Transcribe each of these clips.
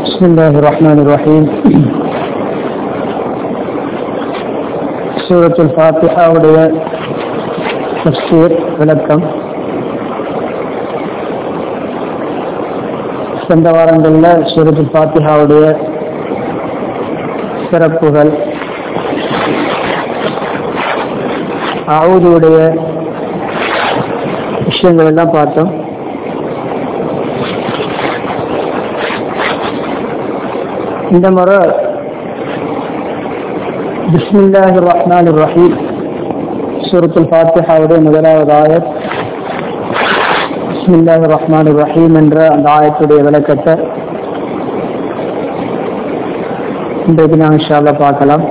بسم الله الرحمن الرحيم சூரத்துல் ஃபாத்திஹாவுடைய தஃப்சீர் விளக்கம் சென்ற வாரங்களில் சூரத்துல் ஃபாத்திஹாவுடைய சிறப்புகள் அவுதுடைய விஷயங்கள் எல்லாம் பார்த்தோம் இந்த முறை பிஸ்மில்லாஹி ரஹ்மான் ரஹீம் சூரத்துல் ஃபாத்திஹாவுடைய முதலாவது ஆயத் பிஸ்மில்லாஹி ரஹ்மான் ரஹீம் என்ற அந்த ஆயத்துடைய விளக்கத்தை இன்றைக்கு நான் இன்ஷால்லா பார்க்கலாம்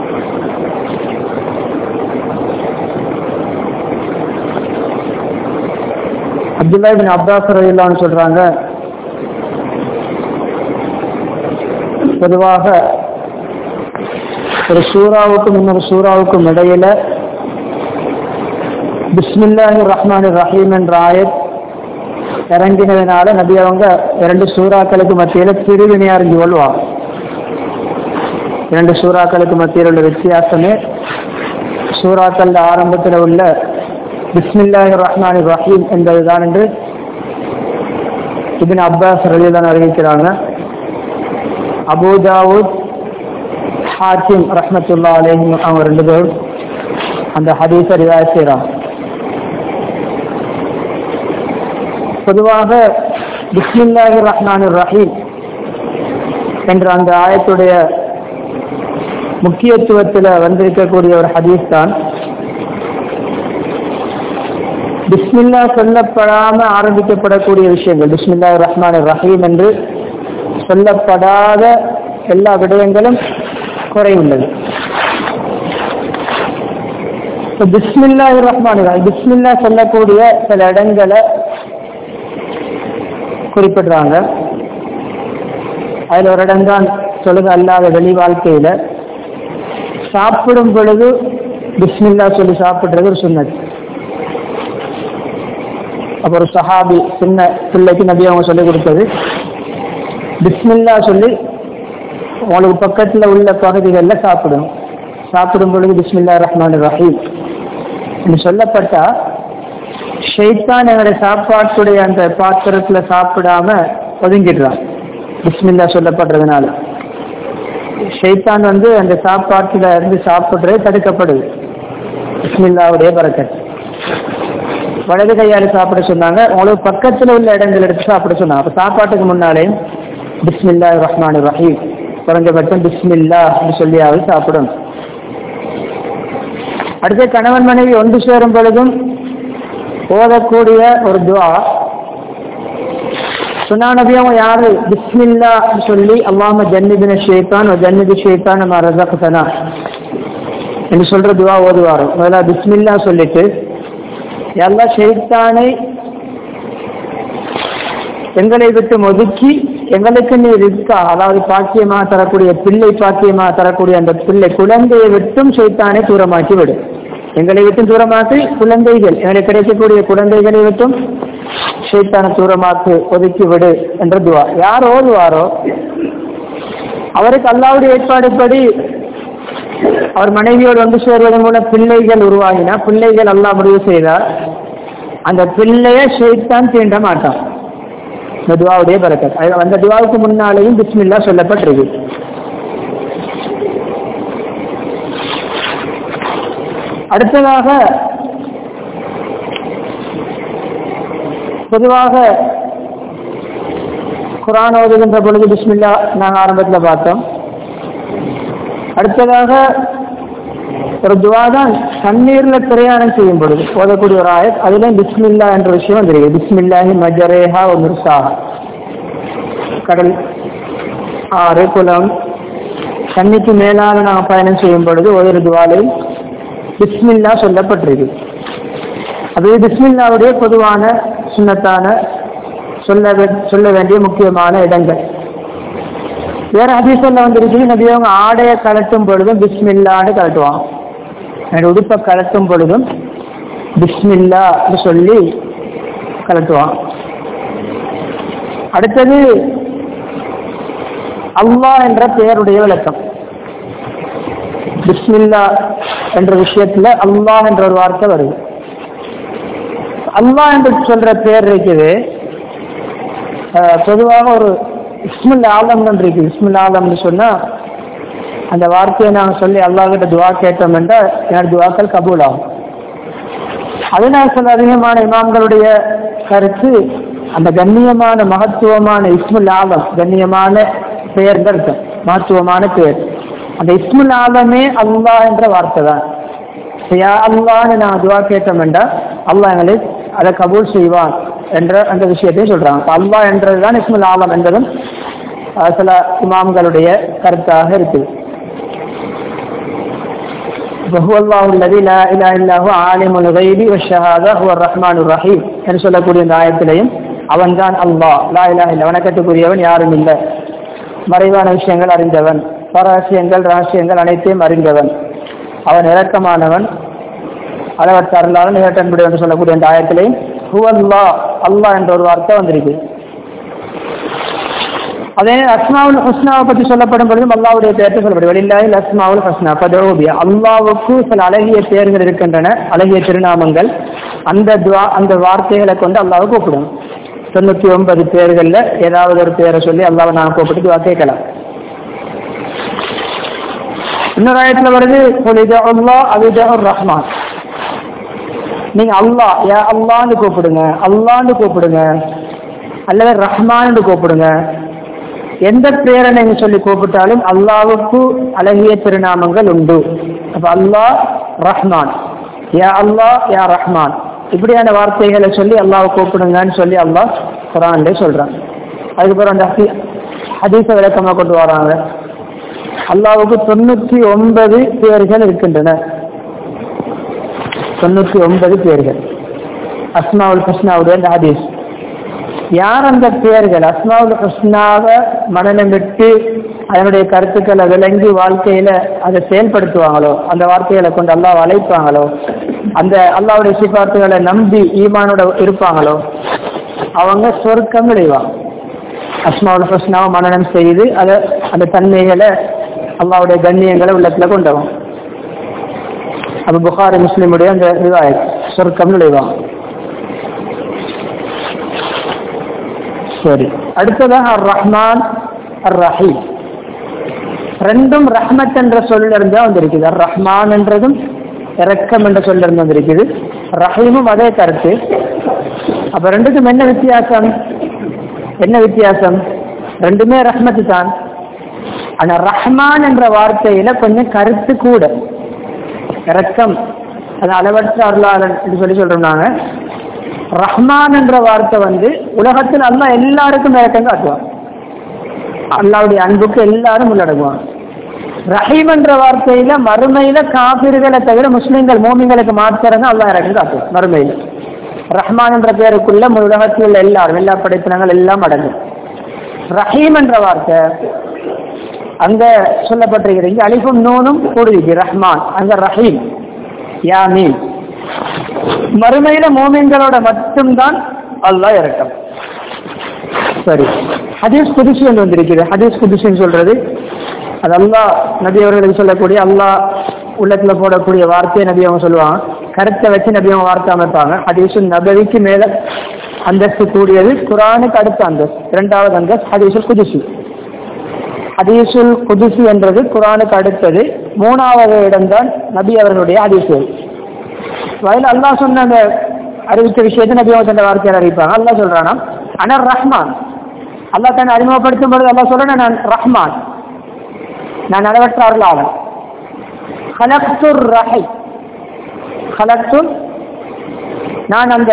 அப்துல்லா பின் அப்பாஸ் ரயில்லான்னு சொல்றாங்க பொதுவாக ஒரு சூறாவுக்கும் இன்னொரு சூறாவுக்கும் இடையில பிஸ்மில்லாஹி ரஹ்மான் ரஹீம் என்ற ஆயத் இறங்கினதுனால நபி அவங்க இரண்டு சூறாக்களுக்கு மத்தியில பிரிவினை அறிஞ்சு கொள்வாங்க இரண்டு சூறாக்களுக்கு மத்தியில் உள்ள வித்தியாசமே சூறாக்கள் ஆரம்பத்தில் உள்ள பிஸ்மில்லாஹி ரஹ்மான் ரஹீம் என்பதுதான் என்று இபின் அப்பாஸ் ரலிதான் அறிவிக்கிறாங்க அபுதாவுத் ஹாக்கிம் ரஹ்மத்துல்லா அலேஹிம் அவங்க ரெண்டு பேரும் அந்த ஹதீஸை ரிவாய் செய்கிறாங்க பொதுவாக பிஸ்மில்லாஹி ரஹ்மான் ரஹீம் என்ற அந்த ஆயத்துடைய முக்கியத்துவத்தில் வந்திருக்கக்கூடிய ஒரு ஹதீஸ் தான் பிஸ்மில்லா சொல்லப்படாம ஆரம்பிக்கப்படக்கூடிய விஷயங்கள் பிஸ்மில்லா ரஹ்மான் ரஹீம் என்று சொல்லப்படாத எல்லா விடயங்களும் குறையுள்ளது பிஸ்மில்லா ரஹ்மான் பிஸ்மில்லா சொல்லக்கூடிய சில இடங்களை குறிப்பிடுறாங்க அதில் ஒரு இடம் தான் சொல்லுங்க அல்லாத வெளி வாழ்க்கையில சாப்பிடும் பொழுது பிஸ்மில்லா சொல்லி சாப்பிடுறது ஒரு சுண்ணது அப்போ ஒரு சஹாபி சின்ன பிள்ளைக்கு நபி அவங்க சொல்லி கொடுத்தது பிஸ்மில்லா சொல்லி உங்களுக்கு பக்கத்தில் உள்ள பகுதிகளில் சாப்பிடும் சாப்பிடும் பொழுது பிஸ்மில்லா ரஹ்மான் ரஹீம் என்று சொல்லப்பட்டா ஷெய்தான் எங்களுடைய சாப்பாட்டுடைய அந்த பாத்திரத்தில் சாப்பிடாம ஒதுங்கிடுறான் பிஸ்மில்லா சொல்லப்படுறதுனால ஷெய்தான் வந்து அந்த சாப்பாட்டில் இருந்து சாப்பிட்றது தடுக்கப்படுது பிஸ்மில்லாவுடைய பறக்கத் வலது கையால் சாப்பிட சொன்னாங்க உங்களுக்கு பக்கத்தில் உள்ள இடங்கள் எடுத்து சாப்பிட சொன்னாங்க அப்போ சாப்பாட்டுக்கு முன்னாலே பிஸ்மில்லா ரஹ்மான் ரஹீம் குறைஞ்சபட்சம் பிஸ்மில்லா சொல்லியாவது சாப்பிடும் அடுத்து கணவன் மனைவி ஒன்று சேரும் பொழுதும் ஓதக்கூடிய ஒரு துவா சுனா நபியும் யாரு பிஸ்மில்லா சொல்லி அல்லாம ஜன்னிபின ஷேத்தான் ஜன்னிபி ஷேத்தான் நம்ம ரசனா என்று சொல்ற துவா ஓதுவாரோ முதல்ல பிஸ்மில்லா சொல்லிட்டு எல்லா ஷெய்தானை எங்களை விட்டு ஒதுக்கி எங்களுக்கு நீ இருக்கா அதாவது பாக்கியமா தரக்கூடிய பிள்ளை பாக்கியமா தரக்கூடிய அந்த பிள்ளை குழந்தையை விட்டும் சைத்தானை தூரமாக்கி விடு எங்களை விட்டும் தூரமாக்கி குழந்தைகள் எங்களுக்கு கிடைக்கக்கூடிய குழந்தைகளை விட்டும் சைத்தான தூரமாக்கு ஒதுக்கி விடு என்ற துவா யார் ஓதுவாரோ அவருக்கு அல்லாவுடைய ஏற்பாடுப்படி அவர் மனைவியோடு வந்து சேர்வதன் மூலம் பிள்ளைகள் உருவாகினா பிள்ளைகள் அல்லா முடிவு செய்தார் அந்த பிள்ளைய ஷெய்தான் தீண்ட மாட்டான் இந்த துவாவுடைய பறக்கத் அந்த துவாவுக்கு முன்னாலேயும் பிஸ்மில்லா சொல்லப்பட்டிருக்கு அடுத்ததாக பொதுவாக குரான் ஓதுகின்ற பொழுது பிஸ்மில்லா நாங்கள் ஆரம்பத்தில் பார்த்தோம் அடுத்ததாக ஒரு துவா தான் தண்ணீர்ல பிரயாணம் செய்யும் பொழுது ஓதக்கூடிய ஒரு ஆயத் அதுல பிஸ்மில்லா என்ற விஷயம் வந்துருக்கு பிஸ்மில்லாஹி மஜரேஹா ஒரு மிர்சாஹா கடல் ஆறு குளம் தண்ணிக்கு மேலாக நாங்கள் பயணம் செய்யும் பொழுது ஒரு துவாலை பிஸ்மில்லா சொல்லப்பட்டிருக்கு அது பிஸ்மில்லாவுடைய பொதுவான சுண்ணத்தான சொல்ல சொல்ல வேண்டிய முக்கியமான இடங்கள் வேற ஹதீஸல்ல வந்துருக்கு நபி அவங்க ஆடையை கலட்டும் பொழுதும் பிஸ்மில்லான்னு கலட்டுவான் என்னோட உடுப்பை கலட்டும் பொழுதும் பிஸ்மில்லா சொல்லி கலட்டுவான் அடுத்தது அல்லாஹ் என்ற பெயருடைய விளக்கம் பிஸ்மில்லா என்ற விஷயத்துல அல்லாஹ் என்ற ஒரு வார்த்தை வருது அல்லாஹ் என்று சொல்ற பெயர் இருக்குது அஹ், பொதுவாக ஒரு இஸ்முல் ஆலம் இருக்கு இஸ்முல் ஆலம்னு சொன்னா அந்த வார்த்தையை நாங்கள் சொல்லி அல்லாஹ் கிட்ட துவா கேட்டோம் என்றால் என்னோட துவாக்கள் கபூல் ஆகும் அதனால் சில அதிகமான இமாம்களுடைய கருத்து அந்த கண்ணியமான மகத்துவமான இஸ்முல் ஆலம் கண்ணியமான பெயர் தான் இருக்கும் மகத்துவமான பெயர் அந்த இஸ்முல் ஆலமே அல்லாஹ் என்ற வார்த்தை தான் யா அல்லான்னு நான் துவா கேட்டோம் என்றால் அல்லாஹ் எங்களை அதை கபூல் செய்வான் என்ற அந்த விஷயத்தையும் சொல்றாங்க அப்ப அல்லாஹ் என்றது தான் இஸ்முல் ஆலம் என்பதும் அஹ், சில இமாம்களுடைய கருத்தாக இருக்குது وهو الله الذي لا اله الا هو عالم الغيب والشهاده هو الرحمن الرحيم என்று சொல்லக்கூடிய இந்த ஆயத்திலையும் அவன்தான் அல்லாஹ் லா இலாஹ இல்ல வணக்கத்துக்குரியவன் யாரும் இல்லை மறைவான விஷயங்கள் அறிந்தவன் பரஹசியங்கள் ரகசியங்கள் அனைத்தையும் அறிந்தவன் அவன் இரக்கமானவன் அளவற்ற அருளாளன் நிகழ்த்தன்படி என்று சொல்லக்கூடிய இந்த ஆயத்திலையும் ஹுவல்லா அல்லாஹ் என்ற ஒரு வார்த்தை வந்திருக்கு அதே அஸ்மாவுல் ஹுஸ்னாவை பற்றி சொல்லப்படும் பொழுதும் அல்லாவுடைய பெயர்த்து சொல்லப்படும் வெளியில்லாயில் அஸ்மாவுல் ஹஸ்னா பதோபியா அல்லாவுக்கு சில அழகிய பெயர்கள் இருக்கின்றன அழகிய திருநாமங்கள் அந்த துவா அந்த வார்த்தைகளை கொண்டு அல்லாவை கூப்பிடும் தொண்ணூத்தி ஒன்பது பேர்கள்ல ஏதாவது ஒரு பேரை சொல்லி அல்லாவை நான் கூப்பிட்டு துவா கேட்கலாம் இன்னொரு ஆயத்துல வருது பொலித அல்லா அவித ரஹ்மான் நீங்க அல்லாஹ் யா அல்லான்னு கூப்பிடுங்க அல்லான்னு கூப்பிடுங்க அல்லது ரஹ்மான்னு கூப்பிடுங்க எந்த பேரை நீங்க சொல்லி கூப்பிட்டாலும் அல்லாவுக்கு அழகிய திருநாமங்கள் உண்டு அப்ப அல்லாஹ் ரஹ்மான் யா அல்லாஹ் யா ரஹ்மான் இப்படியான வார்த்தைகளை சொல்லி அல்லாவை கூப்பிடுங்கன்னு சொல்லி அல்லாஹ் குரான்ல சொல்றான் அதுக்கப்புறம் அந்த ஹதி- ஹதீஸ விளக்கமா கொண்டு வராங்க அல்லாவுக்கு தொண்ணூற்றி ஒன்பது பேர்கள் இருக்கின்றன தொண்ணூற்றி ஒன்பது பேர்கள் அஸ்மாவுல் ஹுஸ்னாவுடைய அந்த ஹதீஸ் யார் அந்த பெயர்கள் அஸ்மாவுல் ஹுஸ்னாவை மனநம் விட்டு அதனுடைய கருத்துக்களை விளங்கி வாழ்க்கையில அதை செயல்படுத்துவாங்களோ அந்த வார்த்தைகளை கொண்டு அல்லாஹ் அழைப்பாங்களோ அந்த அல்லாவுடைய சிபாத்துகளை நம்பி ஈமானோட இருப்பாங்களோ அவங்க சொர்க்கம் விளைவாங்க அஸ்மாவுல் ஹுஸ்னாவை மனநம் செய்து அதை அந்த தன்மைகளை அல்லாவுடைய கண்ணியங்களை உள்ளத்துல கொண்டவன் அப்ப புகாரி முஸ்லிமுடைய அந்த ரிவாயத் சொர்க்கம் விளைவாங்க சரி அடுத்ததாக அர் ரஹ்மான் அர் ரஹீம் ரெண்டும் ரஹ்மத் என்ற சொல்ல இருந்தா வந்திருக்குது அர் ரஹ்மான் என்றதும் இரக்கம் என்ற சொல்ல இருந்து வந்திருக்குது ரஹீமும் அதே கருத்து அப்ப ரெண்டுக்கும் என்ன வித்தியாசம் என்ன வித்தியாசம் ரெண்டுமே ரஹ்மத்து தான் ஆனா ரஹ்மான் என்ற வார்த்தையில கொஞ்சம் கருத்து கூட இரக்கம் அது அளவற்ற அருளாளன் என்று சொல்லி சொல்றோம் நாங்க ரஹ்மான் என்ற வார்த்தை வந்து உலகத்தில் அல்லாஹ் எல்லாருக்கும் இறக்கம் காட்டுவான் அல்லாவுடைய அன்புக்கு எல்லாரும் உள்ளடங்குவான் ரஹீம் என்ற வார்த்தையில மறுமையில காபிர்களை தவிர முஸ்லிம்கள் மோமிங்களுக்கு மாத்திரம் தான் அல்லாஹ் இறக்கம் காட்டுவான் மறுமையில ரஹ்மான் என்ற பெயருக்குள்ள முழு உலகத்தில் உள்ள எல்லாரும் எல்லா படைப்பினங்கள் எல்லாம் அடங்கும் ரஹீம் என்ற வார்த்தை அங்க சொல்லப்பட்டிருக்கிறது இங்க அலிஃபும் நூனும் கூடுது ரஹ்மான் அங்க ரஹீம் யாமீன் மறுமையில மோமின்களோட மட்டும்தான் அல்லாஹ் இறக்கம் சரி ஹதீஸ் குதிசி என்று வந்திருக்கிறது ஹதீஸ் குதிசின்னு சொல்றது அது அல்லாஹ் நபி அவர்களுக்கு சொல்லக்கூடிய அல்லாஹ் உள்ளத்துல போடக்கூடிய வார்த்தையை நபி அவங்க சொல்லுவாங்க கருத்தை வச்சு நபி அவங்க வார்த்தை அமைப்பாங்க ஹதீஸு நபவிக்கு மேல அந்தஸ்து கூடியது குரானுக்கு அடுத்த அந்தஸ்து இரண்டாவது அந்தஸ்து ஹதீஸுல் குதிசி ஹதீஸுல் குதிசி என்றது குரானுக்கு அடுத்தது மூணாவது இடம்தான் நபி அவர்களுடைய ஹதீஸுகள் வயல அல்லாஹ் சொன்ன அந்த அறிவித்த விஷயத்தை நபி அவங்க தந்த வார்த்தையில் அறிவிப்பாங்க அல்லாஹ் சொல்றானா அனர் ரஹ்மான் அல்லாஹ் தன்னை அறிமுகப்படுத்தும் பொழுது அல்லாஹ் சொல்றேன் நான் ரஹ்மான் நான் அளவற்ற அருளாளன் ஹலக்துர் ரஹை ஹலக்துல் நான் அந்த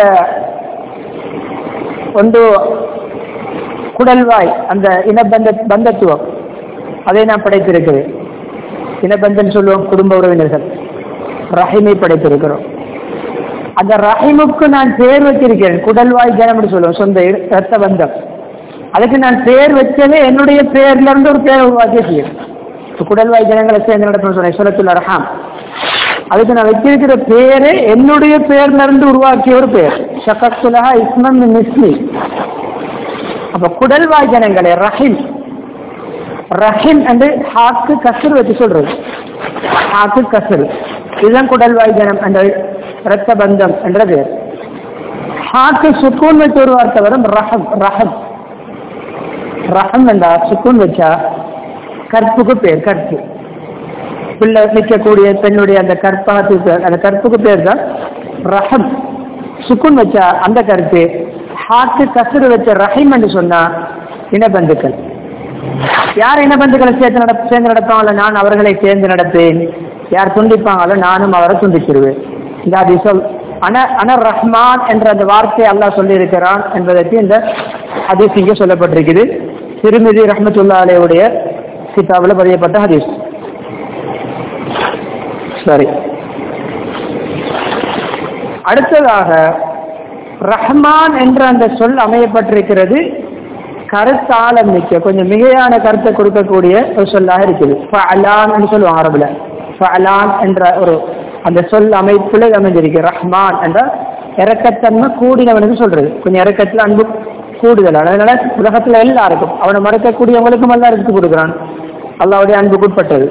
ஒன்று குடல்வாய் அந்த இனபந்த பந்தத்துவம் அதை நான் படைத்திருக்கிறேன் இனபந்தன் சொல்லுவோம் குடும்ப உறவினர்கள் ரஹிமை படைத்திருக்கிறோம் அந்த ரஹிமுக்கு நான் பேர் வச்சிருக்கிறேன் குடல்வாய் ஜனம்னு சொல்லுவோம் சொந்த இட- ரத்த பந்தம் அதுக்கு நான் பேர் வச்சதே என்னுடைய பேர்ல இருந்து ஒரு பேர் உருவாக்கி வச்சிருக்கேன் இப்ப குடல்வாய் ஜனங்களை சேர்ந்து நடத்தணும் சொன்னேன் சுரத்துல் ரஹாம் அதுக்கு நான் வச்சிருக்கிற பேரு என்னுடைய பேர்ல இருந்து உருவாக்கிய ஒரு பேர் ஷகத்துலஹா இஸ்மம் மின் இஸ்மி அப்ப குடல்வாய் ஜனங்களே ரஹிம் ரஹிம் என்று ஹாக்கு கசர் வச்சு சொல்றது ஹாக்கு கசர் இதுதான் குடல்வாய் ஜனம் என்ற இரத்த பந்தம் என்ற பேர் ஹாக்கு சுக்கூன் வச்சு ஒரு வார்த்தை வரும் ரஹம் ரஹம் ரஹம் என்றா சுக்கூன் வச்சா கற்புக்கு பேர் கற்பு பிள்ளை நிற்கக்கூடிய பெண்ணுடைய அந்த கற்பாத்துக்கு அந்த கற்புக்கு பேர் தான் ரஹம் சுக்குன் வச்சா அந்த கருத்து ஹாக்கு கசுறு வச்ச ரஹீம் என்று சொன்னா இனபந்துக்கள் யார் இனபந்துக்களை சேர்த்து நட சேர்ந்து நடப்பாங்களோ நான் அவர்களை சேர்ந்து நடப்பேன் யார் துண்டிப்பாங்களோ நானும் அவரை துண்டிச்சிருவேன் இந்த அது சொல் அன அனர் ரஹ்மான் என்ற அந்த வார்த்தையை அல்லாஹ் சொல்லியிருக்கிறான் என்பதற்கு இந்த ஹதீஸ் இங்கே சொல்லப்பட்டிருக்குது திருமிதி ரஹமத்துல்லா அலையுடைய கிதாபில் பதியப்பட்ட ஹதீஸ் சரி அடுத்ததாக ரஹ்மான் என்ற அந்த சொல் அமையப்பட்டிருக்கிறது கருத்தாளம் மிக்க கொஞ்சம் மிகையான கருத்தை கொடுக்கக்கூடிய ஒரு சொல்லாக இருக்குது ஃபஅலான் என்று சொல்லுவாங்க அரபுல ஃபஅலான் என்ற ஒரு அந்த சொல் அமைப்புல அமைஞ்சிருக்கு ரஹ்மான் என்ற இறக்கத்தன்மை கூடினவனுக்கு சொல்றது கொஞ்சம் இறக்கத்துல அன்பு கூடுதல் அதனால உலகத்துல எல்லாருக்கும் அவனை மறக்கக்கூடியவங்களுக்கும் எல்லாம் எடுத்து கொடுக்குறான் அல்லாவுடைய அன்புக்கு உட்பட்டது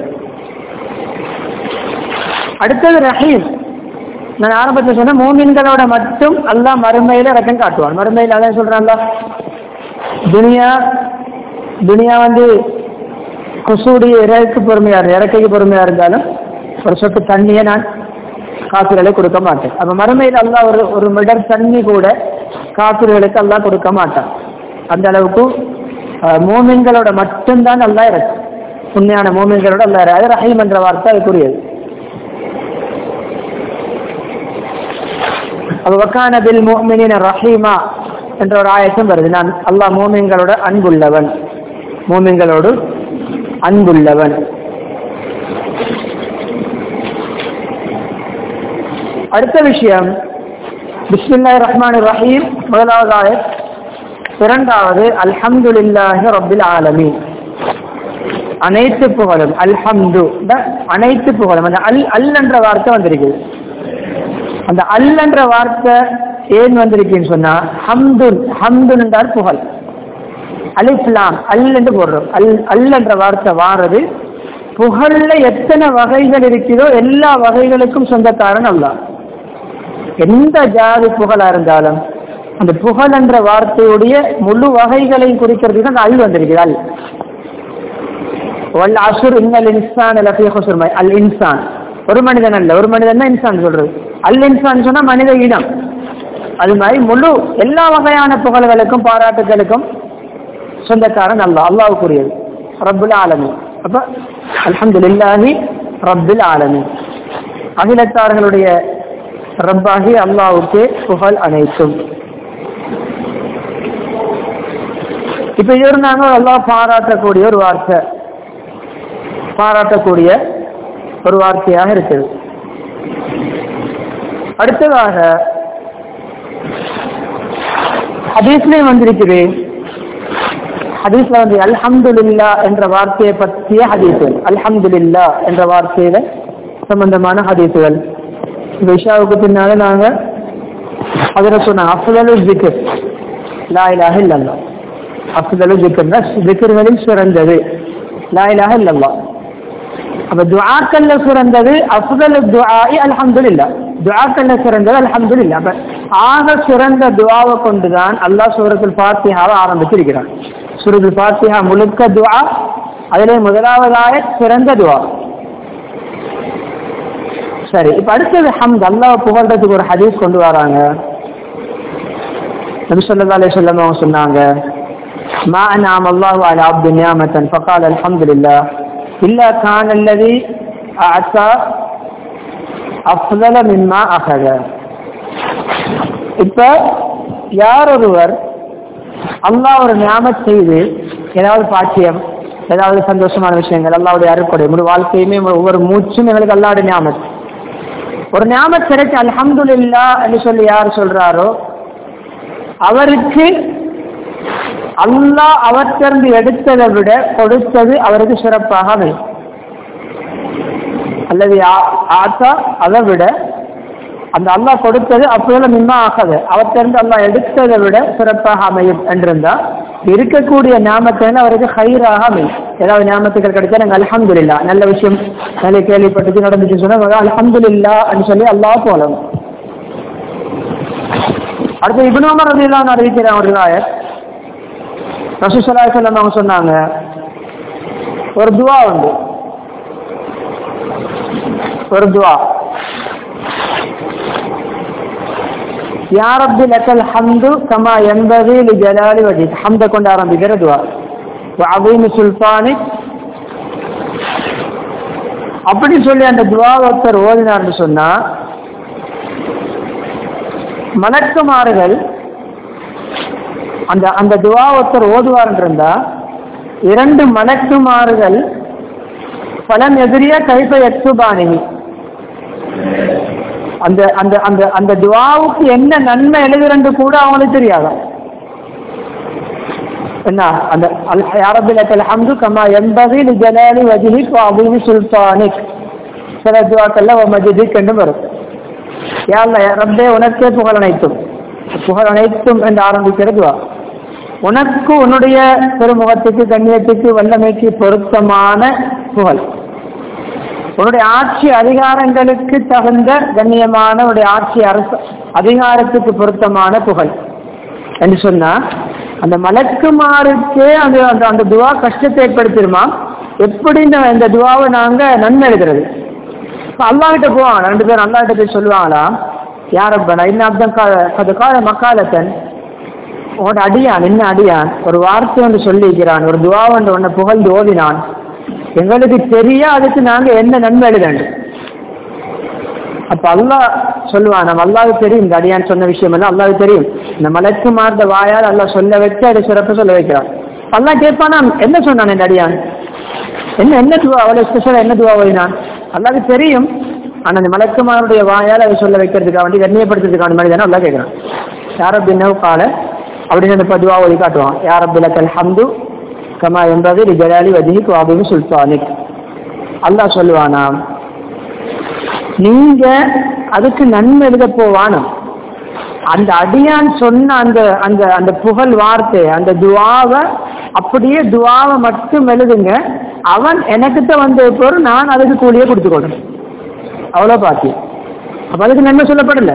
அடுத்தது ரஹீம் நான் ஆரம்பத்தில் சொன்ன மூமின்களோட மட்டும் அல்லாஹ் மறுமையில ரக்கம் காட்டுவான் மறுமையில் அதான் சொல்றான்ல துனியா துனியா வந்து கொசுடைய இறக்கு பொறுமையா இரு இறக்கைக்கு பொறுமையா இருந்தாலும் ஒரு சொட்டு தண்ணியை நான் காப்பிர்களை கொடுக்க மாட்டேன் அப்ப மறுமையில் அல்லாஹ் ஒரு ஒரு மிடர் தண்ணி கூட காப்பிர்களுக்கு அல்லாஹ் கொடுக்க மாட்டான் அந்த அளவுக்கு மோமின்களோட மட்டும்தான் அல்லாஹ் இறக்கு உண்மையான மோமின்களோட அல்லாஹ் இறக்கு அது ரஹீம் என்ற வார்த்தை அதுக்குரியது வக்கான பில் மோமினின் ரஹீமா என்ற ஒரு ஆயத்தம் வருது நான் அல்லாஹ் மோமின்களோட அன்புள்ளவன் மோமின்களோடு அன்புள்ளவன் அடுத்த விஷயம் பிஸ்மில்லாஹ் ரஹ்மான் ரஹீம் முதலாவது ஆயத் இரண்டாவது அல்ஹம்துலில்லாஹி ரப்பில் ஆலமீன் அனைத்து புகழும் அல்ஹம்து அனைத்து புகழும் அந்த அல் அல் என்ற வார்த்தை வந்திருக்குது அந்த அல் என்ற வார்த்தை ஏன் வந்திருக்குன்னு சொன்னா ஹம்துன் ஹம்துன் என்றால் புகழ் அலிஃப்லாம் அல் என்று போடுறோம் அல் அல் என்ற வார்த்தை வாரது புகழ்ல எத்தனை வகைகள் இருக்கிறதோ எல்லா வகைகளுக்கும் சொந்தக்காரன் அல்ல எந்த ஜாதி புகழா இருந்தாலும் அந்த புகழ் என்ற வார்த்தையுடைய முழு வகைகளையும் குறிக்கிறதுக்கு அந்த அல் வந்திருக்குது அல் வல் அசுர் இன்னல் இன்சான் லஃபீ ஹுஸ்ர் அல் இன்சான் ஒரு மனிதன் அல்ல ஒரு மனிதன் தான் இன்சான் சொல்றது அல் இன்சான் சொன்னா மனித இனம் அது மாதிரி முழு எல்லா வகையான புகழ்களுக்கும் பாராட்டுகளுக்கும் சொந்தக்காரன் அல்லா அல்லாவுக்குரியது ரப்புல் ஆலமி அப்ப அல்ஹம்துலில்லாஹி ரப்புல் ஆலமி அகிலத்தார்களுடைய ரப்பாகி அல்லாவுக்கே புகழ் அனைத்தும் இப்ப இது இருந்தாங்க அல்லாஹ் பாராட்டக்கூடிய ஒரு வார்த்தை பாராட்டக்கூடிய ஒரு வார்த்தையாக இருக்குது அடுத்ததாக ஹதீஸ்லேயும் வந்திருக்குது ஹதீஸ்ல வந்து அல்ஹம்துலில்லா என்ற வார்த்தையை பற்றிய ஹதீசுகள் அல்ஹம்துலில்லா என்ற வார்த்தையில சம்பந்தமான ஹதீசுகள் இந்த இஷாவுக்கு பின்னால நாங்க அதில் சொன்னாங்க அஃபதலு ஜிக்கர் லா இலாஹ இல்லல்லா அஃபதலு ஜிக்கர்னா ஜிக்கர்களில் சிறந்தது லா இலாஹ இல்லல்லா அப்ப துஆக்கல்ல சிறந்தது அஃதலு துஆஇ அல்ஹம்துலில்லாஹ் துஆக்கல்ல சிறந்தது அல்ஹம்துலில்லாஹ் அப்ப ஆக சிறந்த துஆவை கொண்டுதான் அல்லாஹ் சூரத்துல் ஃபாத்திஹாவை ஆரம்பிச்சிருக்கிறான் சூரத்துல் ஃபாத்திஹா முழுக்க துஆ அதிலே முதலாவதாய சிறந்த துஆ சரி இப்ப அடுத்தது ஹம்த் அல்லாஹ் புகழ்றதுக்கு ஒரு ஹதீஸ் கொண்டு வராங்க நபி ஸல்லல்லாஹு அலைஹி வஸல்லம் அவங்க சொன்னாங்க ما أنعم الله على عبد نعمة فقال الحمد لله إلا كان الذي أعطى أفضل مما أخذ இப்ப யார் ஒருவர் அல்லாஹ் ஒரு ஞாபகம் செய்து ஏதாவது பாக்கியம் ஏதாவது சந்தோஷமான விஷயங்கள் அல்லாவுடைய அருப்படை முழு வாழ்க்கையுமே ஒவ்வொரு மூச்சும் எங்களுக்கு அல்லாவுடைய ஞாபகம் ஒரு ஞாபகம் கிடைச்சு அல்ஹம்துலில்லா என்று சொல்லி யார் சொல்றாரோ அவருக்கு அல்லாஹ் அவற்றிருந்து எடுத்ததை விட கொடுத்தது அவருக்கு சிறப்பாக அமையும் அல்லது ஆத்தா அதை விட அந்த அல்லாஹ் கொடுத்தது அப்போதும் மின்மா ஆகாது அவற்றிருந்து அல்லாஹ் எடுத்ததை விட சிறப்பாக அமையும் என்றிருந்தா இருக்கக்கூடிய ஞாபகத்தில் அவருக்கு ஹைராக அமையும் ஏதாவது ஞாபகத்துகள் கிடைச்சா நாங்கள் அல்ஹம்துலில்லா நல்ல விஷயம் நல்ல கேள்விப்பட்டுச்சு நடந்துச்சு சொன்னா அல்ஹம்துலில்லா அப்படின்னு சொல்லி அல்லாஹ் போலாம் அடுத்து இப்னு உமர் ரலியல்லாஹு அறிவிக்கிற ஒரு ரிவாயத் ரசூல் ஸல்லல்லாஹு அலைஹி வஸல்லம் அவங்க சொன்னாங்க ஒரு துவா உண்டு ஒரு துவா யா ரப்பி லக்கல் ஹம்து கமா என்பது ஜலாலி வஜித் ஹம்த கொண்டு ஆரம்பிக்கிற துவா வஅதீமு சுல்தானிக் அப்படி சொல்லி அந்த துவா ஒருத்தர் ஓதினார்னு சொன்னா மலக்குமாறுகள் அந்த அந்த துவா ஒருத்தர் ஓதுவார் இருந்தா இரண்டு மலக்குமாறுகள் பலம் எதிரிய கைப்ப எத்துபானிகி அந்த அந்த அந்த அந்த துவாவுக்கு என்ன நன்மை எழுதுறது கூட அவங்களுக்கு தெரியாதா என்ன அந்த அரபில் அல்ஹம்து கமா எண்பது ஜலாலி வஜிலிக் அபூமி சுல்தானிக் சில துவாக்கள்ல மஜிதிக் என்று வரும் யாழ்ல ரப்பே உனக்கே புகழ் அனைத்தும் புகழ் அனைத்தும் என்று ஆரம்பிக்கிற துவா உனக்கு உன்னுடைய பெருமுகத்துக்கு கண்ணியத்துக்கு வல்லமைக்கு பொருத்தமான புகழ் உன்னுடைய ஆட்சி அதிகாரங்களுக்கு தகுந்த கண்ணியமான உன்னுடைய ஆட்சி அரசு அதிகாரத்துக்கு பொருத்தமான புகழ் என்று சொன்னா அந்த மலக்குமாருக்கே அந்த அந்த அந்த துவா கஷ்டத்தை ஏற்படுத்திடுமா எப்படி இந்த இந்த துவாவை நாங்க நன்மை எழுதுறது அல்லா கிட்ட போவாங்க ரெண்டு பேரும் அல்லா கிட்ட போய் சொல்லுவாங்களா யாரப்பா இன்னும் அப்தம் அது கால மக்காலத்தன் உன்னோட அடியான் என்ன அடியான் ஒரு வார்த்தை ஒன்று சொல்லிக்கிறான் ஒரு துவா ஒன்று ஒன்றை புகழ்ந்து ஓதினான் எங்களுக்கு தெரியா அதுக்கு நாங்க என்ன நன்மை எழுதணும் அப்ப அல்லாஹ் சொல்லுவான் நம்ம அல்லாவுக்கு தெரியும் இந்த அடியான் சொன்ன விஷயம் எல்லாம் அல்லாவுக்கு தெரியும் இந்த மலைக்கு மார்ந்த வாயால் அல்லாஹ் சொல்ல வச்சு அதை சிறப்பு சொல்ல வைக்கிறான் அல்லாஹ் கேட்பானா என்ன சொன்னான் இந்த அடியான் என்ன என்ன துவா அவ்வளவு ஸ்பெஷலா என்ன துவா ஓதினான் அல்லாவுக்கு தெரியும் ஆனா அந்த மலக்குமாருடைய வாயால் அதை சொல்ல வைக்கிறதுக்காக வேண்டி கண்ணியப்படுத்துறதுக்கான மாதிரி தானே அல்லா கேட்கிறான் யாரப் என்ன கால அப்படின்னு அந்த பதுவா ஓதி காட்டுவான் யாரப் லக்கல் ஹம்து கமா என்பது ஜலாலி வஜிஹிக் வாபிபு சுல்தானிக் அல்லாஹ் சொல்லுவானா நீங்க அதுக்கு நன்மை எழுத போவானம் அந்த அடியான் சொன்ன அந்த அந்த அந்த புகழ் வார்த்தை அந்த துவாவை அப்படியே துவாவை மட்டும் எழுதுங்க அவன் எனக்கிட்ட வந்த பொருள் நான் அதுக்கு கூலியே கொடுத்துக்கொள்றேன் அவ்வளோ பாக்கி அப்ப அதுக்கு நன்மை சொல்லப்படல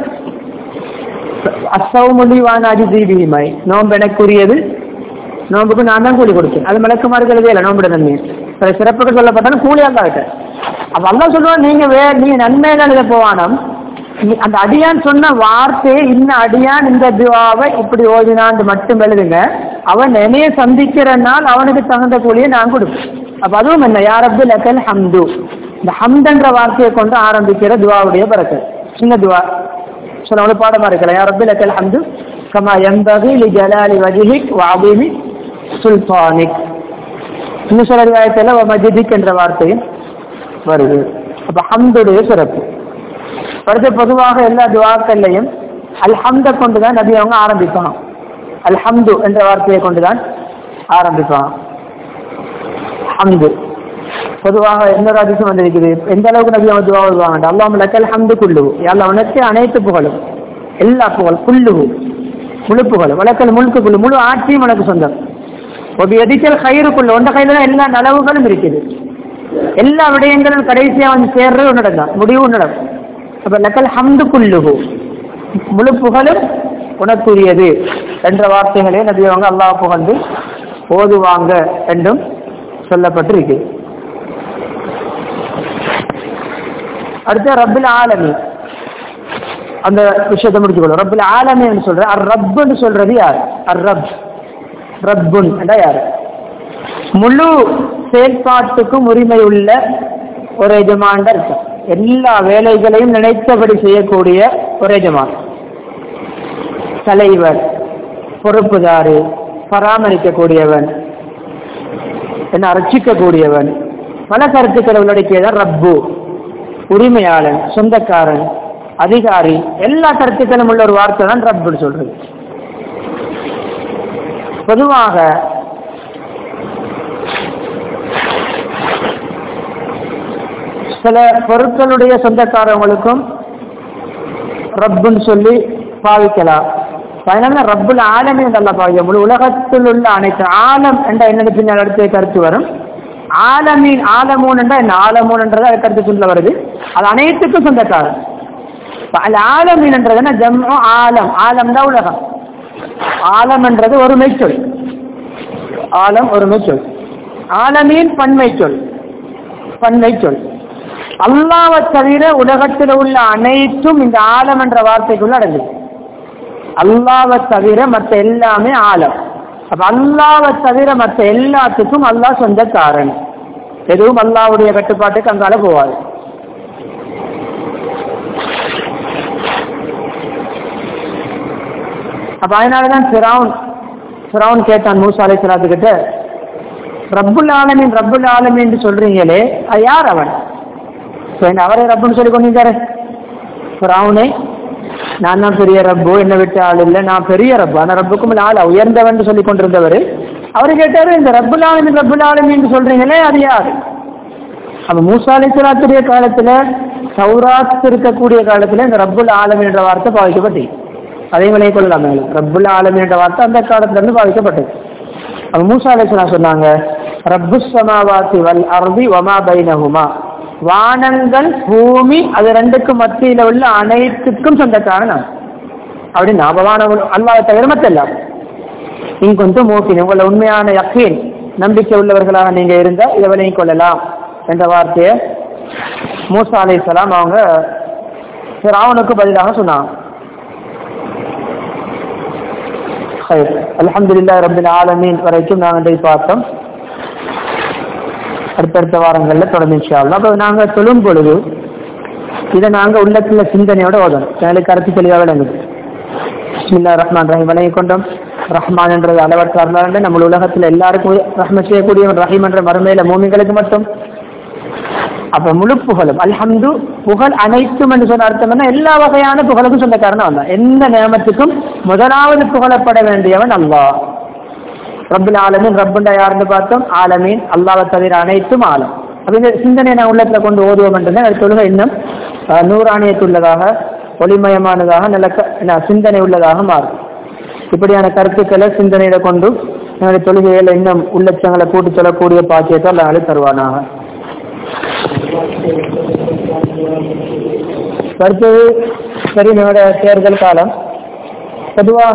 அசவு முடிவான அதிதீபிமாய் நோம்பு எனக்குரியது நோம்புக்கு நான் தான் கூலி கொடுத்தேன் அது மலக்குமாருக்கு எழுதே இல்லை நோம்பிட நன்மை சில சிறப்புக்கு சொல்லப்பட்டாலும் கூலியாக தான் விட்டேன் அப்ப அல்லா சொல்லுவான் நீங்க வே நீங்க நன்மையில எழுத போவானம் அந்த அடியான் சொன்ன வார்த்தையை இன்ன அடியான் இந்த துவாவை இப்படி ஓதினான்னு மட்டும் எழுதுங்க அவன் என்னைய சந்திக்கிற நாள் அவனுக்கு தகுந்த கூலியை நான் கொடுப்பேன் அப்ப அதுவும் என்ன யார் அப்துல் அக்கல் ஹம்து இந்த ஹம்தன்ற வார்த்தையை கொண்டு ஆரம்பிக்கிற துவாவுடைய பிறகு சின்ன துவா சொல்ல அவ்வளவு பாடமா இருக்கல யார் அப்துல் அக்கல் ஹம்து கமா எம்பகி லி ஜலாலி வஜிஹிக் வாபிமி சுல்தானிக் இன்னும் சில ரிவாயத்தில் மஜிதிக் என்ற வார்த்தையும் வருது அப்ப ஹம்துடைய சிறப்பு அடுத்து பொதுவாக எல்லா துவாக்கள்லையும் அல்ஹம்த கொண்டுதான் நபி அவங்க ஆரம்பிப்பாங்க அல்ஹம்து என்ற வார்த்தையை கொண்டுதான் ஆரம்பிப்பாங்க ஹம்து பொதுவாக இன்னொரு அதிசயம் வந்திருக்குது எந்த அளவுக்கு நபி அவங்க துவா வருவாங்க அல்லாம லக்கல் ஹம்து குள்ளு எல்லா உனக்கு அனைத்து புகழும் எல்லா புகழ் குள்ளு முழு புகழ் வழக்கல் முழுக்கு குள்ளு முழு ஆட்சியும் உனக்கு சொந்தம் ஒரு எதிக்கல் கயிறுக்குள்ள உண்ட கையில தான் எல்லா நலவுகளும் இருக்குது எல்லா விடயங்களும் கடைசியா வந்து சேர்றது உன்னிடம் தான் முடிவு உன்னிடம் அப்ப லக்கல் ஹம்து குல்லுஹு முழு புகழும் உனக்குரியது என்ற வார்த்தைகளே நபி அவங்க அல்லாஹ் புகழ்ந்து ஓதுவாங்க என்றும் சொல்லப்பட்டிருக்கு அடுத்து ரப்பில் ஆலமி அந்த விஷயத்தை முடிச்சுக்கொள்ளும் ரப்பில் ஆலமின்னு சொல்ற அர் ரப்புன்னு சொல்றது யார் அர் ரப் ரப்புன் என்றா யார் முழு செயல்பாட்டுக்கும் உரிமை உள்ள ஒரு எஜமான் இருக்கும் எல்லா வேலைகளையும் நினைத்தபடி செய்யக்கூடிய ஒரு எஜமான் தலைவர் பொறுப்புதாரு பராமரிக்கக்கூடியவன் என்ன ரட்சிக்கக்கூடியவன் பல கருத்துக்களை உள்ளடக்கியதான் ரப்பு உரிமையாளன் சொந்தக்காரன் அதிகாரி எல்லா கருத்துக்களும் உள்ள ஒரு வார்த்தை தான் ரப்புன்னு சொல்றது பொதுவாக சில பொருட்களுடைய சொந்தக்காரவங்களுக்கும் ரப்புன்னு சொல்லி பாவிக்கலாம் அதனால ரப்புல் ஆலமே நல்லா பாருங்க முழு உலகத்தில் உள்ள அனைத்து ஆலம் என்ற என்னது பின்னால் அடுத்த கருத்து வரும் ஆலமீன் ஆலமூன் என்ற என்ன ஆலமூன்ன்றது அது கருத்து சொல்ல வருது அது அனைத்துக்கும் சொந்தக்காரன் அல் ஆலமீன் என்றது என்ன ஜம்மு ஆலம் ஆலம் தான் உலகம் ஆலம் என்றது ஒரு மெய்ச்சொல் ஆலம் ஒரு மெய்ச்சொல் ஆலமீன் பன்மை சொல் பன்மை சொல் அல்லாவை தவிர உலகத்தில் உள்ள அனைத்தும் இந்த ஆலம் என்ற வார்த்தைக்குள்ள அடங்குது அல்லாவை தவிர மற்ற எல்லாமே ஆலம் அப்ப அல்லாவை தவிர மற்ற எல்லாத்துக்கும் அல்லாஹ் சொந்தக்காரன் எதுவும் அல்லாவுடைய கட்டுப்பாட்டுக்கு அங்கால போவாது அப்ப அதனாலதான் சிராவுன் சிராவுன் கேட்டான் மூசா அலை கிட்ட ரப்புல் ஆலமீன் ரப்புல் ஆலமீன் சொல்றீங்களே அது யார் அவன் சரி, அவரே ரப்புன்னு சொல்லி கொண்டிருக்காரு பிராவுனே நான் தான் பெரிய ரப்பு என்னை விட்டு ஆள் இல்லை நான் பெரிய ரப்பு ஆனா ரப்புக்கும் ஆள் உயர்ந்தவன் சொல்லி கொண்டிருந்தவர் அவரு கேட்டாரு இந்த ரப்புல் ஆலமீன் ரப்புல் ஆலமீன் சொல்றீங்களே அது யார் அப்ப மூசா அலிஸ்லாத்துடைய காலத்துல சௌராத் இருக்கக்கூடிய காலத்துல இந்த ரப்புல் ஆலமீன் என்ற வார்த்தை பாவிக்கப்பட்டு அதே விலையை கொள்ளலாம் ரப்புல் ஆலமீன் என்ற வார்த்தை அந்த காலத்துல இருந்து பாவிக்கப்பட்டது அப்ப மூசா அலிஸ்லாம் சொன்னாங்க ரப்பு சமாவாத்தி வல் அர்தி வமா பைனஹுமா வானங்கள் பூமி அது ரெண்டுக்கும் மத்தியில உள்ள அனைத்துக்கும் சொந்தக்காரன் நான் அப்படின்னு அபவானவள் அல்லாவை தவிர மத்தெல்லாம் இங்க கொஞ்சம் மூக்கின் உங்களை உண்மையான யக்கீன் நம்பிக்கை உள்ளவர்களாக நீங்க இருந்தா இதை விலையும் கொள்ளலாம் என்ற வார்த்தையை மூசா அலைஹிஸ்ஸலாம் அவங்க ராவனுக்கு பதிலாக சொன்னாங்க அலமதுல்லா ரபின் ஆலமீன் வரைக்கும் நாங்கள் இதை பார்த்தோம் அடுத்தடுத்த வாரங்களில் தொடர்ந்து இன்ஷால்லாம் அப்போ நாங்கள் சொல்லும் பொழுது இதை நாங்கள் உள்ளத்துல சிந்தனையோட ஓதணும் எங்களுக்கு கருத்து தெளிவாக விளங்குது பிஸ்மில்லா ரஹ்மான் ரஹீம் வழங்கி கொண்டோம் ரஹ்மான் என்றது அளவற்ற அருளாண்டு நம்ம உலகத்தில் எல்லாருக்கும் ரஹ்ம செய்யக்கூடியவன் ரஹீம் என்ற மறுமையில மூமிகளுக்கு மட்டும் அப்ப முழு புகழும் அல்ஹம்து புகழ் அனைத்தும் என்று சொன்ன அர்த்தம் என்ன எல்லா வகையான புகழுக்கும் சொந்தக்காரன் அவன் தான் எந்த நியமத்துக்கும் முதலாவது புகழப்பட வேண்டியவன் அல்லாஹ் ரப்புல் ஆலமீன் ரப்புண்டா யாருன்னு பார்த்தோம் ஆலமீன் அல்லாவை தவிர அனைத்தும் ஆலம் அப்ப இந்த சிந்தனையை நான் உள்ளத்துல கொண்டு ஓதுவோம் என்றது அது தொழுகை இன்னும் அஹ், நூறாணியத்துள்ளதாக ஒளிமயமானதாக நல்ல க- என்ன, சிந்தனை உள்ளதாக மாறும் இப்படியான கருத்துக்களை சிந்தனையில கொண்டு என்னுடைய தொழுகையில இன்னும் உள்ளச்சங்களை கூட்டி சொல்லக்கூடிய பாக்கியத்தை அல்லாஹ் தருவானாக அடுத்தது சரி நம்முடைய தேர்தல் காலம் பொதுவாக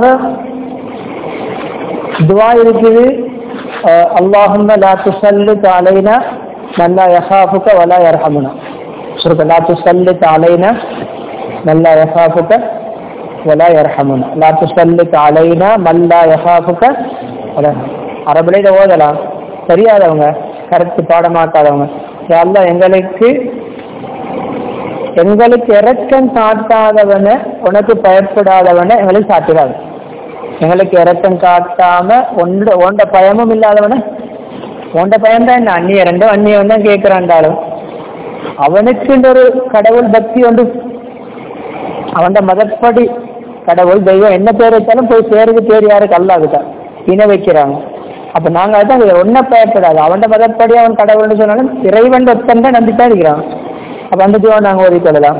துவா இருக்குது அல்லாஹும்ம லா துசல்லித் அலைனா நல்லா யஹாஃபுக வலா யர்ஹமுனா சொல்லுங்க லா துசல்லித் அலைனா நல்லா யஹாஃபுக வலா யர்ஹமுனா லா துசல்லித் அலைனா மல்லா யஹாஃபுக வலா அரபில் இதை ஓதலாம் தெரியாதவங்க கருத்து பாடமாக்காதவங்க யா அல்லாஹ் எங்களுக்கு எங்களுக்கு இறக்கம் காட்டாதவன உனக்கு பயப்படாதவன எங்களுக்கு சாட்டிடாது எங்களுக்கு இறக்கம் காட்டாம ஒன்ற உண்ட பயமும் இல்லாதவன உண்ட பயம் தான் என்ன அந்நிய ரெண்டும் அந்நியவன் தான் கேட்கிறாண்டாலும் அவனுக்கு ஒரு கடவுள் பக்தி உண்டு அவன் மதப்படி கடவுள் தெய்வம் என்ன பேர் வச்சாலும் போய் சேருக்கு பேர் யாருக்கு அல்லாதுதான் இணை வைக்கிறாங்க அப்ப நாங்க அதான் ஒன்ன பயப்படாது அவன் மதப்படி அவன் கடவுள்னு சொன்னாலும் இறைவன் ஒத்தன் தான் நம்பித்தான் இருக்கிறான் அப்ப அந்த துவா நாங்க ஓதிக்கொள்ளலாம்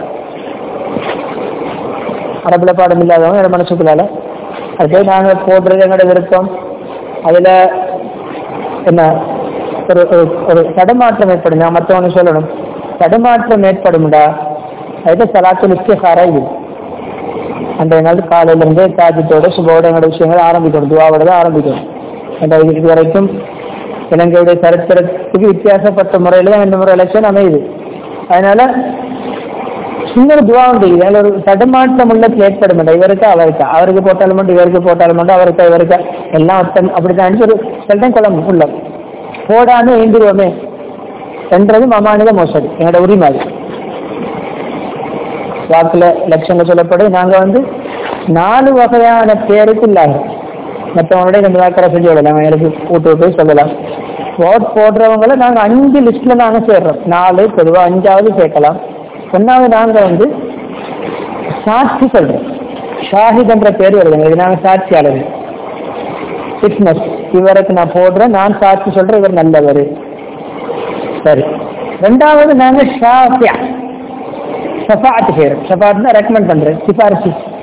அரபுல பாடம் இல்லாதவங்க என்னோட மனசுக்குள்ளால அது நாங்க போடுறது எங்களோட விருப்பம் அதுல என்ன ஒரு ஒரு- ஒரு தடுமாற்றம் ஏற்படும் நான் மற்றவங்க சொல்லணும் தடுமாற்றம் ஏற்படும்டா அது சலாத்து நிச்சயக்காரா இது அன்றைய நாள் காலையில இருந்து தாஜத்தோட சுபோட எங்களோட விஷயங்கள் ஆரம்பிக்கணும் துவாவோட தான் ஆரம்பிக்கணும் அந்த இது வரைக்கும் இலங்கையுடைய சரித்திரத்துக்கு வித்தியாசப்பட்ட முறையில தான் இந்த முறை எலெக்ஷன் அமையுது அதனால இன்னொரு துவா உண்டு இதில் ஒரு தடுமாற்றம் உள்ளத்தில் ஏற்படும் இல்லை இவருக்கு அவருக்கு அவருக்கு போட்டாலும் உண்டு இவருக்கு போட்டாலும் உண்டு அவருக்கு இவருக்கு எல்லாம் ஒருத்தன் அப்படித்தான் ஒரு சில டைம் குழம்பு உள்ள போடாம எழுந்திருவோமே என்றது மமானித மோசடி என்னோட உரிமை அது வாக்குல லட்சங்க சொல்லப்படும் நாங்க வந்து நாலு வகையான பேருக்கு இல்லாங்க மற்றவங்களோட இந்த வாக்கரை செஞ்சு விடலாம் எனக்கு கூட்டு விட்டு சொல்லலாம் ஓட் போடுறவங்கள நாங்க அஞ்சு லிஸ்ட்ல நாங்க சேர்றோம் நாலு பொதுவா அஞ்சாவது சேர்க்கலாம் ஒன்னாவது நாங்க வந்து சாட்சி சொல்றோம் ஷாஹித் என்ற பேர் வருதுங்க இது நாங்க சாட்சியாளர் ஃபிட்னஸ் இவருக்கு நான் போடுறேன் நான் சாட்சி சொல்றேன் இவர் நல்லவர் சரி ரெண்டாவது நாங்க ஷாஃபியா ஷஃபாத் செய்யறோம் ஷஃபாத்னா ரெக்கமெண்ட் பண்றேன் சிபாரிசு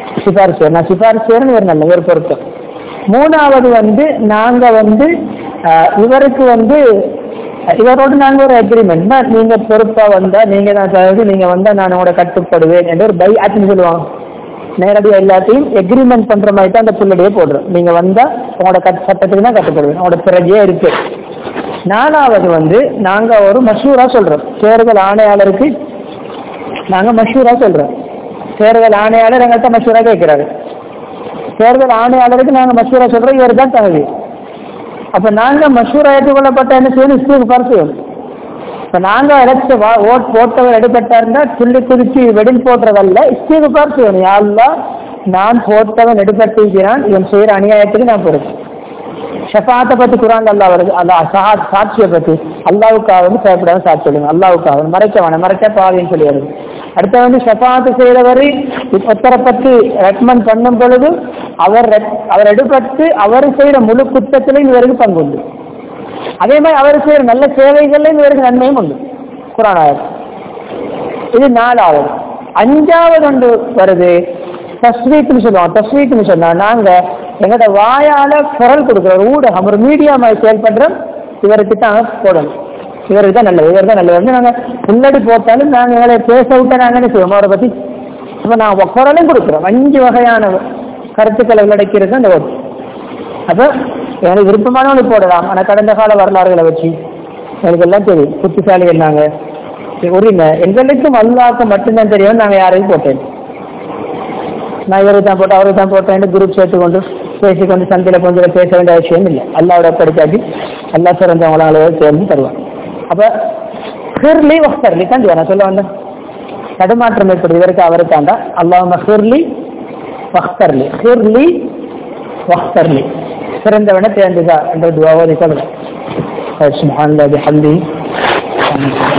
சிபாரிசு நான் சிபாரிசு ஒரு நல்ல ஒரு பொருத்தம் மூணாவது வந்து நாங்க வந்து அஹ், இவருக்கு வந்து இவரோடு நாங்க ஒரு அக்ரிமெண்ட் நீங்க பொறுப்பா வந்தா நீங்க தான் தகுதி நீங்க வந்தா நான் உங்களோட கட்டுப்படுவேன் என்று ஒரு பை ஆட்னு சொல்லுவாங்க நேரடியா எல்லாத்தையும் எக்ரிமெண்ட் பண்ற மாதிரி தான் அந்த புள்ளடியே போடுறோம் நீங்க வந்தா உங்களோட கட் சட்டத்துக்கு தான் கட்டுப்படுவேன் உங்களோட பிறகையே இருக்கு நாலாவது வந்து நாங்க ஒரு மஷூரா சொல்றோம் தேர்தல் ஆணையாளருக்கு நாங்க மஷூரா சொல்றோம் தேர்தல் ஆணையாளர் எங்கள்கிட்ட மஷூரா கேட்கிறாரு தேர்தல் ஆணையாளருக்கு நாங்க மஷூரா சொல்றோம் இவர் தான் தகுதி அப்ப நாங்க மஷூரா ஏற்றுக்கொள்ளப்பட்ட என்ன செய்யணும் இஸ்திக்கு செய்யணும் இப்ப நாங்க எலக்ஷ ஓட் போட்டவர் எடுபட்டாருந்தா துள்ளி குதிச்சு வெடில் போடுறதல்ல இஸ்திக்கு செய்யணும் யாருலா நான் போட்டவன் எடுபட்டிருக்கிறான் இவன் செய்யற அநியாயத்துக்கு நான் பொறுப்பு ஷஃபாத்தை பத்தி குரான் அல்லா வருது அல்லாஹ் சஹா சாட்சியை பத்தி அல்லாவுக்காக வந்து பயப்படாத சாட்சி சொல்லுங்க அல்லாவுக்காக மறைக்க வேணாம் மறைக்க பாவின்னு சொல்லி வருது அடுத்து வந்து ஷஃபாத்து செய்தவர் ஒருத்தரை பத்தி ரெக்கமெண்ட் பண்ணும் பொழுது அவர் ரெக்- அவர் எடுபட்டு அவர் செய்யற முழு குற்றத்திலையும் இவருக்கு பங்கு உண்டு அதே மாதிரி அவர் செய்யற நல்ல சேவைகள்லையும் இவருக்கு நன்மையும் உண்டு குரான் ஆயத் இது நாலாவது அஞ்சாவது ஒன்று வருது தஸ்வீக்னு சொல்லுவோம் தஸ்வீக்னு சொன்னா நாங்க எங்களோட வாயால குரல் கொடுக்குற ஒரு ஊடகம் ஒரு மீடியா மாதிரி செயல்படுறோம் இவருக்கு தான் போடணும் இவருக்கு தான் நல்லது இவர் தான் நல்லது நாங்க முன்னாடி போட்டாலும் நாங்க எங்களை பேச விட்ட நாங்க என்ன செய்வோம் அவரை பத்தி இப்ப நாங்க குரலும் கொடுக்குறோம் அஞ்சு வகையான கருத்துக்களை உள்ளடக்கிறது அந்த ஓட்டு அப்ப எனக்கு விருப்பமானவனுக்கு போடலாம் ஆனா கடந்த கால வரலாறுகளை வச்சு எனக்கு எல்லாம் தெரியும் புத்திசாலிகள் நாங்க உரிமை எங்களுக்கும் அல்லாவுக்கு மட்டும்தான் தெரியும் நாங்க யாரையும் போட்டேன் நான் இவருக்கு தான் போட்டேன் அவருக்கு தான் போட்டேன் குரூப் சேர்த்துக்கொண்டு பேசிக்கொண்டு சந்தையில கொஞ்சம் பேச வேண்டிய அவசியம் இல்லை அல்லாவோட படிக்காட்டி அல்லா சிறந்தவங்களால சேர்ந்து தருவான் அப்ப ஹிர்லி வஃபர்லி தான் நான் சொல்ல வந்தேன் தடுமாற்றம் ஏற்படுது இவருக்கு அவருக்காண்டா அல்லாஹ் ஹிர்லி வஃபர்லி ஹிர்லி வஃபர்லி சிறந்தவனை தேர்ந்துதா என்ற துவாவோதி சொல்றேன் சுப்ஹானல்லாஹி பிஹம்திஹி